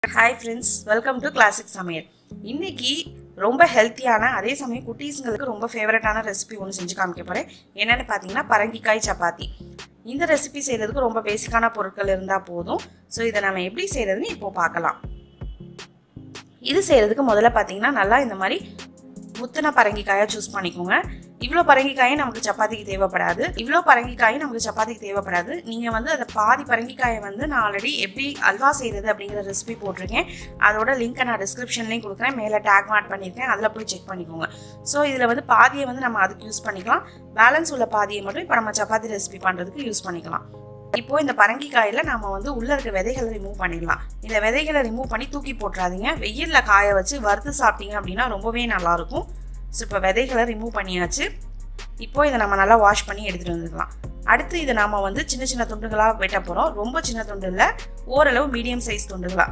hi friends welcome to classic Samayal இன்னைக்கு ரொம்ப ஹெல்த்தியான அதே சமயம் குட்டீஸுங்களுக்கு ரொம்ப ஃபேவரட்டான ரெசிபி ஒன்று செஞ்சு காமிக்க போகிறேன் என்னென்னு பார்த்தீங்கன்னா பரங்கிக்காய் சப்பாத்தி இந்த ரெசிபி செய்கிறதுக்கு ரொம்ப பேசிக்கான பொருட்கள் இருந்தால் போதும் ஸோ இதை நம்ம எப்படி செய்கிறதுன்னு இப்போ பார்க்கலாம் இது செய்கிறதுக்கு முதல்ல பார்த்தீங்கன்னா நல்லா இந்த மாதிரி முத்தின பரங்கிக்காயை சூஸ் பண்ணிக்கோங்க இவ்வளோ பரங்கிக்காயும் நமக்கு சப்பாத்திக்கு தேவைப்படாது இவ்வளோ பரங்கிக்காயும் நமக்கு சப்பாத்திக்கு தேவைப்படாது நீங்கள் வந்து அதை பாதி பரங்கிக்காயை வந்து நான் ஆல்ரெடி எப்படி அல்வா செய்கிறது அப்படிங்கிற ரெசிபி போட்டிருக்கேன் அதோட லிங்க்கை நான் டிஸ்கிரிப்ஷன்லேயும் கொடுக்குறேன் மேலே டேக் மார்க் பண்ணியிருக்கேன் அதில் போய் செக் பண்ணிக்கோங்க ஸோ இதில் வந்து பாதியை வந்து நம்ம அதுக்கு யூஸ் பண்ணிக்கலாம் பேலன்ஸ் உள்ள பாதியை மட்டும் இப்போ நம்ம சப்பாத்தி ரெசிபி பண்ணுறதுக்கு யூஸ் பண்ணிக்கலாம் இப்போ இந்த பரங்கிக்காயில் நம்ம வந்து உள்ளே இருக்க விதைகளை ரிமூவ் பண்ணிடலாம் இந்த விதைகளை ரிமூவ் பண்ணி தூக்கி போட்டுறாதீங்க வெயிலில் காய வச்சு வறுத்து சாப்பிட்டீங்க அப்படின்னா ரொம்பவே நல்லாயிருக்கும் ஸோ இப்போ விதைகளை ரிமூவ் பண்ணியாச்சு இப்போ இதை நம்ம நல்லா வாஷ் பண்ணி எடுத்துகிட்டு வந்துக்கலாம் அடுத்து இதை நம்ம வந்து சின்ன சின்ன துண்டுகளாக வெட்ட போகிறோம் ரொம்ப சின்ன துண்டு இல்லை ஓரளவு மீடியம் சைஸ் துண்டுகளா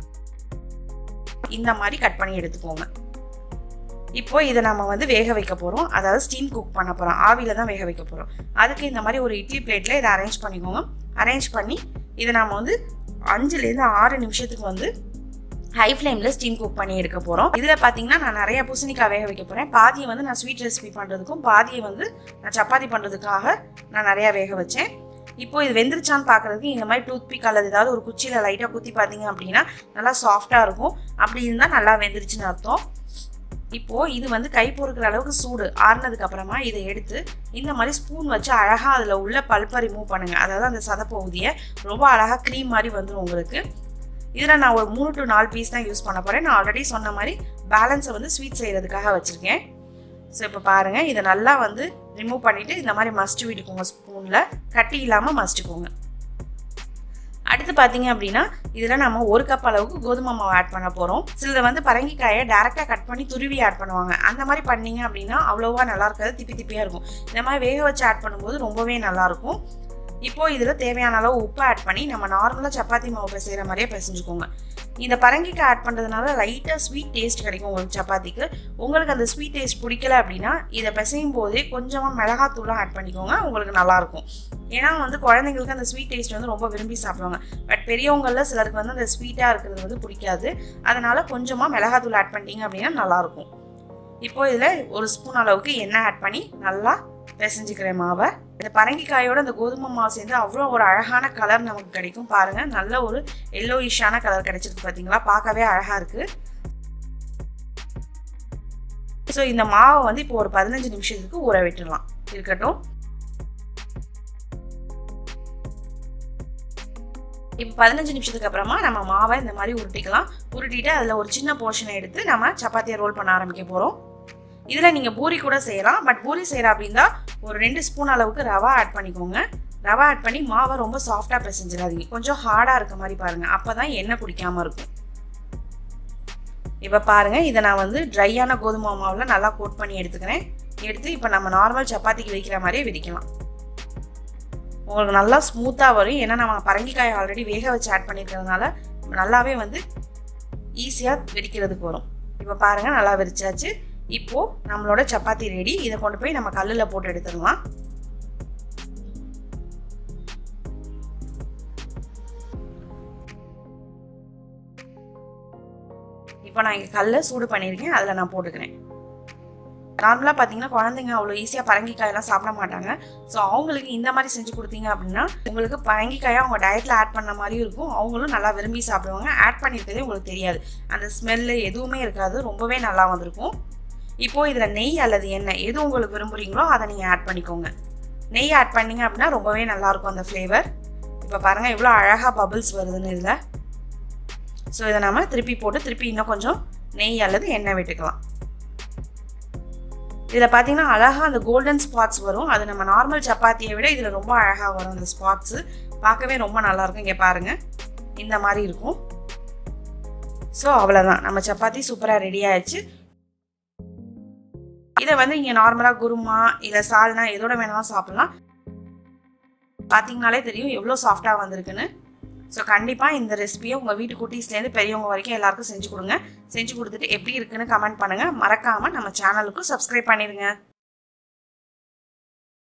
இந்த மாதிரி கட் பண்ணி எடுத்துக்கோங்க இப்போ இதை நம்ம வந்து வேக வைக்க போகிறோம் அதாவது ஸ்டீம் குக் பண்ண போகிறோம் ஆவியில் தான் வேக வைக்க போகிறோம் அதுக்கு இந்த மாதிரி ஒரு இட்லி பிளேட்டில் இதை அரேஞ்ச் பண்ணிக்கோங்க அரேஞ்ச் பண்ணி இதை நம்ம வந்து அஞ்சுலேருந்து ஆறு நிமிஷத்துக்கு வந்து ஹை ஃப்ளேமில் ஸ்டீம் குக் பண்ணி எடுக்க போகிறோம் இதில் பார்த்தீங்கன்னா நான் நிறைய பூசணிக்காய் வேக வைக்க போகிறேன் பாதியை வந்து நான் ஸ்வீட் ரெசிபி பண்ணுறதுக்கும் பாதியை வந்து நான் சப்பாத்தி பண்ணுறதுக்காக நான் நிறையா வேக வச்சேன் இப்போ இது வெந்துருச்சான்னு பார்க்குறதுக்கு இந்த மாதிரி டூத் பிக் அல்லது ஏதாவது ஒரு குச்சியில் லைட்டாக குத்தி பார்த்தீங்க அப்படின்னா நல்லா சாஃப்டாக இருக்கும் அப்படி இருந்தால் நல்லா வெந்துருச்சுன்னு அர்த்தம் இப்போது இது வந்து கை பொறுக்கிற அளவுக்கு சூடு ஆறுனதுக்கு அப்புறமா இதை எடுத்து இந்த மாதிரி ஸ்பூன் வச்சு அழகாக அதில் உள்ள பல்ப்பை ரிமூவ் பண்ணுங்கள் அதாவது அந்த சதப்பகுதியை ரொம்ப அழகாக க்ரீம் மாதிரி வந்துடும் உங்களுக்கு இதில் நான் ஒரு மூணு டு நாலு பீஸ் தான் யூஸ் பண்ண போகிறேன் நான் ஆல்ரெடி சொன்ன மாதிரி பேலன்ஸை வந்து ஸ்வீட் செய்கிறதுக்காக வச்சுருக்கேன் ஸோ இப்போ பாருங்கள் இதை நல்லா வந்து ரிமூவ் பண்ணிவிட்டு இந்த மாதிரி மஸ்ட்டு விட்டுக்கோங்க ஸ்பூனில் கட்டி இல்லாமல் மஸ்ட்டுக்கோங்க அடுத்து பார்த்தீங்க அப்படின்னா இதில் நம்ம ஒரு கப் அளவுக்கு கோதுமை மாவு ஆட் பண்ண போகிறோம் சிலர் வந்து பரங்கிக்காயை டேரெக்டாக கட் பண்ணி துருவி ஆட் பண்ணுவாங்க அந்த மாதிரி பண்ணீங்க அப்படின்னா அவ்வளோவா நல்லா இருக்காது திப்பி திப்பியாக இருக்கும் இந்த மாதிரி வேக வச்சு ஆட் பண்ணும்போது ரொம்பவே நல்லாயிருக்கும் இப்போ இதில் தேவையான அளவு உப்பு ஆட் பண்ணி நம்ம நார்மலாக சப்பாத்தி மாவு பிசைகிற மாதிரியே பிசைஞ்சுக்கோங்க இந்த பரங்கிக்காய் ஆட் பண்ணுறதுனால லைட்டாக ஸ்வீட் டேஸ்ட் கிடைக்கும் உங்களுக்கு சப்பாத்திக்கு உங்களுக்கு அந்த ஸ்வீட் டேஸ்ட் பிடிக்கல அப்படின்னா இதை பிசையும் போதே கொஞ்சமாக மிளகாத்தூள்லாம் ஆட் பண்ணிக்கோங்க உங்களுக்கு நல்லாயிருக்கும் ஏன்னா வந்து குழந்தைங்களுக்கு அந்த ஸ்வீட் டேஸ்ட் வந்து ரொம்ப விரும்பி சாப்பிடுவாங்க பட் பெரியவங்களில் சிலருக்கு வந்து அந்த ஸ்வீட்டாக இருக்கிறது வந்து பிடிக்காது அதனால் கொஞ்சமாக மிளகாத்தூள் ஆட் பண்ணிட்டீங்க அப்படின்னா நல்லாயிருக்கும் இப்போ இதில் ஒரு ஸ்பூன் அளவுக்கு எண்ணெய் ஆட் பண்ணி நல்லா பிசைஞ்சுக்கிறேன் மாவை இந்த பரங்கிக்காயோட இந்த கோதுமை மாவு சேர்ந்து அவ்வளோ ஒரு அழகான கலர் நமக்கு கிடைக்கும் பாருங்கள் நல்ல ஒரு எல்லோயிஷான கலர் கிடைச்சிருக்கு பார்த்தீங்களா பார்க்கவே அழகாக இருக்குது ஸோ இந்த மாவை வந்து இப்போ ஒரு பதினஞ்சு நிமிஷத்துக்கு ஊற விட்டுடலாம் இருக்கட்டும் இப்போ பதினஞ்சு நிமிஷத்துக்கு அப்புறமா நம்ம மாவை இந்த மாதிரி உருட்டிக்கலாம் உருட்டிட்டு அதில் ஒரு சின்ன போர்ஷனை எடுத்து நம்ம சப்பாத்தியை ரோல் பண்ண ஆரம்பிக்க போகிறோம் இதில் நீங்கள் பூரி கூட செய்யலாம் பட் பூரி செய்கிற அப்படின்னா ஒரு ரெண்டு ஸ்பூன் அளவுக்கு ரவா ஆட் பண்ணிக்கோங்க ரவா ஆட் பண்ணி மாவை ரொம்ப சாஃப்டாக பிசைஞ்சிடாதீங்க கொஞ்சம் ஹார்டாக இருக்க மாதிரி பாருங்கள் அப்போ தான் எண்ணெய் குடிக்காமல் இருக்கும் இப்போ பாருங்கள் இதை நான் வந்து ட்ரையான கோதுமை மாவில் நல்லா கோட் பண்ணி எடுத்துக்கிறேன் எடுத்து இப்போ நம்ம நார்மல் சப்பாத்திக்கு வைக்கிற மாதிரியே விதிக்கலாம் உங்களுக்கு நல்லா ஸ்மூத்தாக வரும் ஏன்னா நம்ம பரங்கிக்காயை ஆல்ரெடி வேக வச்சு ஆட் பண்ணியிருக்கிறதுனால நல்லாவே வந்து ஈஸியாக விரிக்கிறதுக்கு வரும் இப்போ பாருங்கள் நல்லா விரிச்சாச்சு இப்போது நம்மளோட சப்பாத்தி ரெடி இதை கொண்டு போய் நம்ம கல்லில் போட்டு எடுத்துடலாம் இப்போ நான் இங்கே கல்லை சூடு பண்ணியிருக்கேன் அதில் நான் போட்டுக்கிறேன் நார்மலாக பார்த்தீங்கன்னா குழந்தைங்க அவ்வளோ ஈஸியாக பரங்கிக்காயெல்லாம் சாப்பிட மாட்டாங்க ஸோ அவங்களுக்கு இந்த மாதிரி செஞ்சு கொடுத்தீங்க அப்படின்னா உங்களுக்கு பரங்கிக்காயை அவங்க டயட்டில் ஆட் பண்ண மாதிரியும் இருக்கும் அவங்களும் நல்லா விரும்பி சாப்பிடுவாங்க ஆட் பண்ணியிருக்கதே உங்களுக்கு தெரியாது அந்த ஸ்மெல்லு எதுவுமே இருக்காது ரொம்பவே நல்லா வந்திருக்கும் இப்போது இதில் நெய் அல்லது எண்ணெய் எது உங்களுக்கு விரும்புகிறீங்களோ அதை நீங்கள் ஆட் பண்ணிக்கோங்க நெய் ஆட் பண்ணிங்க அப்படின்னா ரொம்பவே நல்லாயிருக்கும் அந்த ஃப்ளேவர் இப்போ பாருங்கள் எவ்வளோ அழகாக பபிள்ஸ் வருதுன்னு இதில் ஸோ இதை நம்ம திருப்பி போட்டு திருப்பி இன்னும் கொஞ்சம் நெய் அல்லது எண்ணெய் விட்டுக்கலாம் இதில் பார்த்தீங்கன்னா அழகாக அந்த கோல்டன் ஸ்பாட்ஸ் வரும் அது நம்ம நார்மல் சப்பாத்தியை விட இதில் ரொம்ப அழகாக வரும் அந்த ஸ்பாட்ஸு பார்க்கவே ரொம்ப நல்லாயிருக்கும் இங்கே பாருங்கள் இந்த மாதிரி இருக்கும் ஸோ அவ்வளோதான் நம்ம சப்பாத்தி சூப்பராக ரெடி ஆயிடுச்சு இதை வந்து இங்கே நார்மலாக குருமா இல்லை சால்னா எதோட வேணாலும் சாப்பிட்லாம் பார்த்தீங்கனாலே தெரியும் எவ்வளோ சாஃப்டாக வந்திருக்குன்னு ஸோ கண்டிப்பாக இந்த ரெசிபியை உங்கள் வீட்டு குட்டீஸ்லேருந்து பெரியவங்க வரைக்கும் எல்லாருக்கும் செஞ்சு கொடுங்க செஞ்சு கொடுத்துட்டு எப்படி இருக்குன்னு கமெண்ட் பண்ணுங்கள் மறக்காமல் நம்ம சேனலுக்கும் சப்ஸ்கிரைப் பண்ணிடுங்க